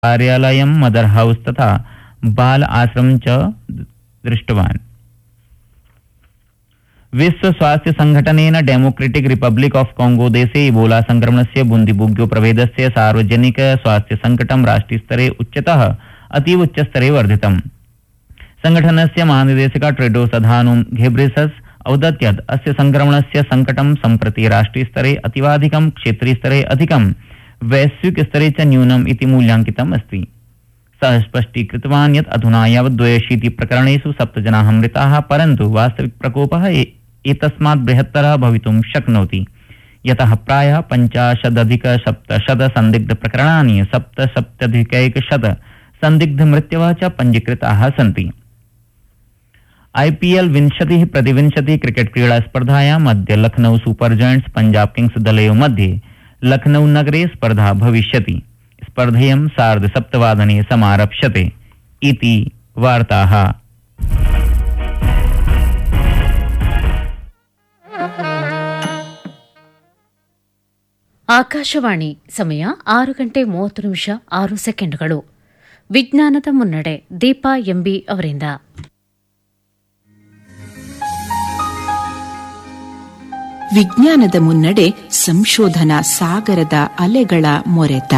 कार्यालयं mother house तथा बाल आश्रमं च दृष्टवान् विश्व स्वास्थ्य संघटनेन डेमोक्रेटिक रिपब्लिक ऑफ कांगो देशे इबोला संक्रमणस्य बुन्दिबुग्यो प्रभेदस्य सार्वजनिक स्वास्थ्य संकटं राष्ट्रियस्तरे उच्चतः अतीव उच्चस्तरे वर्धितम् संघटनस्य महानिदेशक ट्रेडोस अधानुम घेब्रेसस अवदत् यत् अस्य संक्रमणस्य संकटं सम्प्रति राष्ट्रियस्तरे अतीवाधिकं क्षेत्रीयस्तरे अधिकं वैश्विकस्तरे च न्यूनम् इति मूल्याङ्कितम् अस्ति सः स्पष्टीकृतवान् यत् अधुना यावत् द्वयशीति प्रकरणेषु सप्त जनाः मृताः परन्तु वास्तविक प्रकोपः ए- एतस्मात् बृहत्तरः भवितुं शक्नोति यतः प्रायः पञ्चाशदधिक सप्तशत सन्दिग्धप्रकरणानि सप्तसप्तधिकैकशत सन्दिग्धमृत्यवः च पञ्जीकृताः सन्ति आईपीएल विंशतिः प्रतिविंशतिः क्रिकेट क्रीडा स्पर्धायाम् अद्य Lucknow Super Giants Punjab Kings दलयोः मध्ये लखनऊ नगरे स्पर्धा भविष्यति स्पर्धेयं सार्धसप्तवादने समारप्स्यते इति वार्ताः ಆಕಾಶವಾಣಿ ಸಮಯ ಆರು ಗಂಟೆ ಮೂವತ್ತು ನಿಮಿಷ ಆರು ಸೆಕೆಂಡ್ಗಳು ವಿಜ್ಞಾನದ ಮುನ್ನಡೆ ದೀಪಾ ಎಂಬಿ ಅವರಿಂದ ವಿಜ್ಞಾನದ ಮುನ್ನಡೆ ಸಂಶೋಧನಾ ಸಾಗರದ ಅಲೆಗಳ ಮೊರೆತ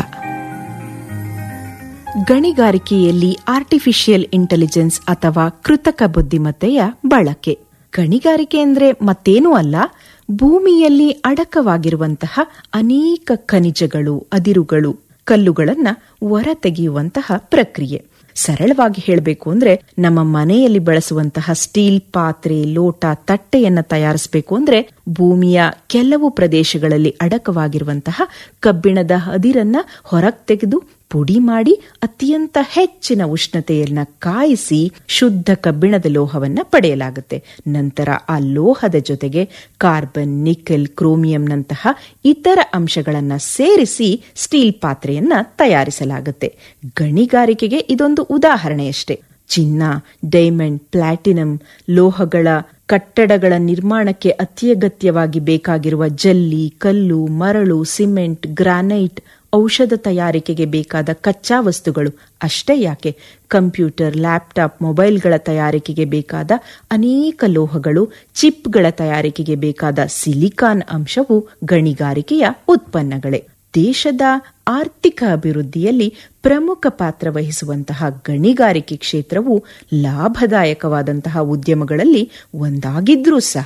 ಗಣಿಗಾರಿಕೆಯಲ್ಲಿ ಆರ್ಟಿಫಿಷಿಯಲ್ ಇಂಟೆಲಿಜೆನ್ಸ್ ಅಥವಾ ಕೃತಕ ಬುದ್ಧಿಮತ್ತೆಯ ಬಳಕೆ ಗಣಿಗಾರಿಕೆ ಅಂದ್ರೆ ಮತ್ತೇನೂ ಅಲ್ಲ ಭೂಮಿಯಲ್ಲಿ ಅಡಕವಾಗಿರುವಂತಹ ಅನೇಕ ಖನಿಜಗಳು ಅದಿರುಗಳು ಕಲ್ಲುಗಳನ್ನ ಹೊರತೆಗೆಯುವಂತಹ ಪ್ರಕ್ರಿಯೆ ಸರಳವಾಗಿ ಹೇಳಬೇಕು ಅಂದ್ರೆ ನಮ್ಮ ಮನೆಯಲ್ಲಿ ಬಳಸುವಂತಹ ಸ್ಟೀಲ್ ಪಾತ್ರೆ ಲೋಟ ತಟ್ಟೆಯನ್ನ ತಯಾರಿಸಬೇಕು ಅಂದ್ರೆ ಭೂಮಿಯ ಕೆಲವು ಪ್ರದೇಶಗಳಲ್ಲಿ ಅಡಕವಾಗಿರುವಂತಹ ಕಬ್ಬಿಣದ ಅದಿರನ್ನ ಹೊರಗೆ ತೆಗೆದು ಪುಡಿ ಮಾಡಿ ಅತ್ಯಂತ ಹೆಚ್ಚಿನ ಉಷ್ಣತೆಯನ್ನ ಕಾಯಿಸಿ ಶುದ್ಧ ಕಬ್ಬಿಣದ ಲೋಹವನ್ನ ಪಡೆಯಲಾಗುತ್ತೆ ನಂತರ ಆ ಲೋಹದ ಜೊತೆಗೆ ಕಾರ್ಬನ್ ನಿಕೆಲ್ ಕ್ರೋಮಿಯಂನಂತಹ ಇತರ ಅಂಶಗಳನ್ನ ಸೇರಿಸಿ ಸ್ಟೀಲ್ ಪಾತ್ರೆಯನ್ನ ತಯಾರಿಸಲಾಗುತ್ತೆ ಗಣಿಗಾರಿಕೆಗೆ ಇದೊಂದು ಉದಾಹರಣೆಯಷ್ಟೇ ಚಿನ್ನ ಡೈಮಂಡ್ ಪ್ಲಾಟಿನಂ ಲೋಹಗಳ ಕಟ್ಟಡಗಳ ನಿರ್ಮಾಣಕ್ಕೆ ಅತ್ಯಗತ್ಯವಾಗಿ ಬೇಕಾಗಿರುವ ಜಲ್ಲಿ ಕಲ್ಲು ಮರಳು ಸಿಮೆಂಟ್ ಗ್ರಾನೈಟ್ ಔಷಧ ತಯಾರಿಕೆಗೆ ಬೇಕಾದ ಕಚ್ಚಾ ವಸ್ತುಗಳು ಅಷ್ಟೇ ಯಾಕೆ ಕಂಪ್ಯೂಟರ್ ಲ್ಯಾಪ್ಟಾಪ್ ಮೊಬೈಲ್ಗಳ ತಯಾರಿಕೆಗೆ ಬೇಕಾದ ಅನೇಕ ಲೋಹಗಳು ಚಿಪ್ಗಳ ತಯಾರಿಕೆಗೆ ಬೇಕಾದ ಸಿಲಿಕಾನ್ ಅಂಶವು ಗಣಿಗಾರಿಕೆಯ ಉತ್ಪನ್ನಗಳೇ ದೇಶದ ಆರ್ಥಿಕ ಅಭಿವೃದ್ಧಿಯಲ್ಲಿ ಪ್ರಮುಖ ಪಾತ್ರ ವಹಿಸುವಂತಹ ಗಣಿಗಾರಿಕೆ ಕ್ಷೇತ್ರವು ಲಾಭದಾಯಕವಾದಂತಹ ಉದ್ಯಮಗಳಲ್ಲಿ ಒಂದಾಗಿದ್ರೂ ಸಹ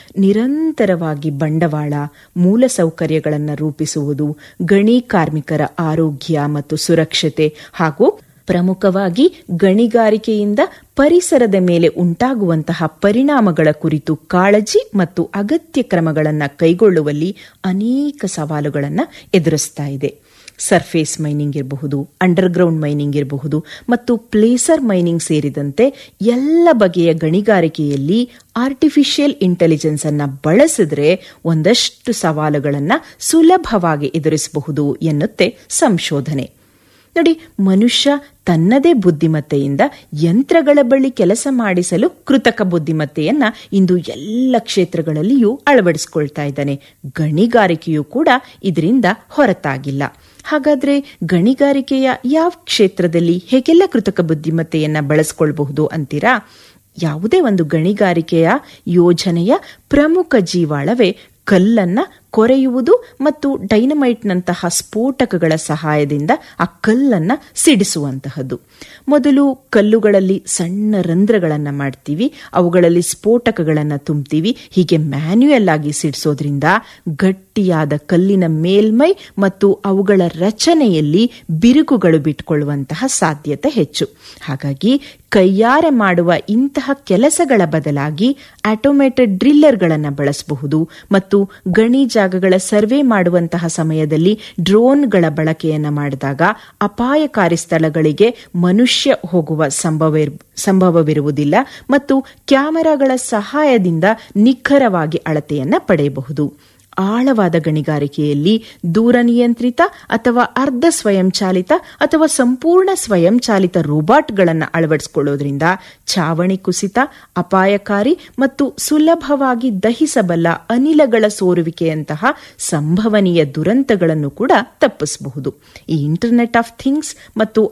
ನಿರಂತರವಾಗಿ ಬಂಡವಾಳ ಮೂಲಸೌಕರ್ಯಗಳನ್ನು ರೂಪಿಸುವುದು ಗಣಿ ಕಾರ್ಮಿಕರ ಆರೋಗ್ಯ ಮತ್ತು ಸುರಕ್ಷತೆ ಹಾಗೂ ಪ್ರಮುಖವಾಗಿ ಗಣಿಗಾರಿಕೆಯಿಂದ ಪರಿಸರದ ಮೇಲೆ ಉಂಟಾಗುವಂತಹ ಪರಿಣಾಮಗಳ ಕುರಿತು ಕಾಳಜಿ ಮತ್ತು ಅಗತ್ಯ ಕ್ರಮಗಳನ್ನು ಕೈಗೊಳ್ಳುವಲ್ಲಿ ಅನೇಕ ಸವಾಲುಗಳನ್ನು ಎದುರಿಸ್ತಾ ಇದೆ ಸರ್ಫೇಸ್ ಮೈನಿಂಗ್ ಇರಬಹುದು ಅಂಡರ್ಗ್ರೌಂಡ್ ಮೈನಿಂಗ್ ಇರಬಹುದು ಮತ್ತು ಪ್ಲೇಸರ್ ಮೈನಿಂಗ್ ಸೇರಿದಂತೆ ಎಲ್ಲ ಬಗೆಯ ಗಣಿಗಾರಿಕೆಯಲ್ಲಿ ಆರ್ಟಿಫಿಷಿಯಲ್ ಇಂಟೆಲಿಜೆನ್ಸ್ ಅನ್ನ ಬಳಸಿದ್ರೆ ಒಂದಷ್ಟು ಸವಾಲುಗಳನ್ನು ಸುಲಭವಾಗಿ ಎದುರಿಸಬಹುದು ಎನ್ನುತ್ತೆ ಸಂಶೋಧನೆ ನೋಡಿ ಮನುಷ್ಯ ತನ್ನದೇ ಬುದ್ಧಿಮತ್ತೆಯಿಂದ ಯಂತ್ರಗಳ ಬಳಿ ಕೆಲಸ ಮಾಡಿಸಲು ಕೃತಕ ಬುದ್ಧಿಮತ್ತೆಯನ್ನ ಇಂದು ಎಲ್ಲ ಕ್ಷೇತ್ರಗಳಲ್ಲಿಯೂ ಅಳವಡಿಸಿಕೊಳ್ತಾ ಇದ್ದಾನೆ ಗಣಿಗಾರಿಕೆಯೂ ಕೂಡ ಇದರಿಂದ ಹೊರತಾಗಿಲ್ಲ ಹಾಗಾದ್ರೆ ಗಣಿಗಾರಿಕೆಯ ಯಾವ ಕ್ಷೇತ್ರದಲ್ಲಿ ಹೇಗೆಲ್ಲ ಕೃತಕ ಬುದ್ಧಿಮತ್ತೆಯನ್ನ ಬಳಸಿಕೊಳ್ಬಹುದು ಅಂತೀರಾ ಯಾವುದೇ ಒಂದು ಗಣಿಗಾರಿಕೆಯ ಯೋಜನೆಯ ಪ್ರಮುಖ ಜೀವಾಳವೇ ಕಲ್ಲನ್ನ ಕೊರೆಯುವುದು ಮತ್ತು ಡೈನಮೈಟ್ನಂತಹ ಸ್ಫೋಟಕಗಳ ಸಹಾಯದಿಂದ ಆ ಕಲ್ಲನ್ನ ಸಿಡಿಸುವಂತಹದ್ದು ಮೊದಲು ಕಲ್ಲುಗಳಲ್ಲಿ ಸಣ್ಣ ರಂಧ್ರಗಳನ್ನ ಮಾಡ್ತೀವಿ ಅವುಗಳಲ್ಲಿ ಸ್ಫೋಟಕಗಳನ್ನ ತುಂಬ್ತೀವಿ ಹೀಗೆ ಮ್ಯಾನ್ಯುಯಲ್ ಆಗಿ ಸಿಡಿಸೋದ್ರಿಂದ ಗಟ್ಟಿಯಾದ ಕಲ್ಲಿನ ಮೇಲ್ಮೈ ಮತ್ತು ಅವುಗಳ ರಚನೆಯಲ್ಲಿ ಬಿರುಕುಗಳು ಬಿಟ್ಕೊಳ್ಳುವಂತಹ ಸಾಧ್ಯತೆ ಹೆಚ್ಚು ಹಾಗಾಗಿ ಕೈಯಾರೆ ಮಾಡುವ ಇಂತಹ ಕೆಲಸಗಳ ಬದಲಾಗಿ ಆಟೋಮೇಟೆಡ್ ಡ್ರಿಲ್ಲರ್ಗಳನ್ನು ಬಳಸಬಹುದು ಮತ್ತು ಗಣಿ ಜಾಗಗಳ ಸರ್ವೆ ಮಾಡುವಂತಹ ಸಮಯದಲ್ಲಿ ಡ್ರೋನ್ಗಳ ಬಳಕೆಯನ್ನ ಮಾಡಿದಾಗ ಅಪಾಯಕಾರಿ ಸ್ಥಳಗಳಿಗೆ ಮನುಷ್ಯ ಹೋಗುವ ಸಂಭವ ಸಂಭವವಿರುವುದಿಲ್ಲ ಮತ್ತು ಕ್ಯಾಮೆರಾಗಳ ಸಹಾಯದಿಂದ ನಿಖರವಾಗಿ ಅಳತೆಯನ್ನ ಪಡೆಯಬಹುದು ಆಳವಾದ ಗಣಿಗಾರಿಕೆಯಲ್ಲಿ ದೂರ ನಿಯಂತ್ರಿತ ಅಥವಾ ಅರ್ಧ ಸ್ವಯಂಚಾಲಿತ ಅಥವಾ ಸಂಪೂರ್ಣ ಸ್ವಯಂಚಾಲಿತ ರೋಬೋಟ್ಗಳನ್ನು ಅಳವಡಿಸಿಕೊಳ್ಳೋದ್ರಿಂದ ಚಾವಣಿ ಕುಸಿತ ಅಪಾಯಕಾರಿ ಮತ್ತು ಸುಲಭವಾಗಿ ದಹಿಸಬಲ್ಲ ಅನಿಲಗಳ ಸೋರುವಿಕೆಯಂತಹ ಸಂಭವನೀಯ ದುರಂತಗಳನ್ನು ಕೂಡ ತಪ್ಪಿಸಬಹುದು ಈ ಇಂಟರ್ನೆಟ್ ಆಫ್ ಥಿಂಗ್ಸ್ ಮತ್ತು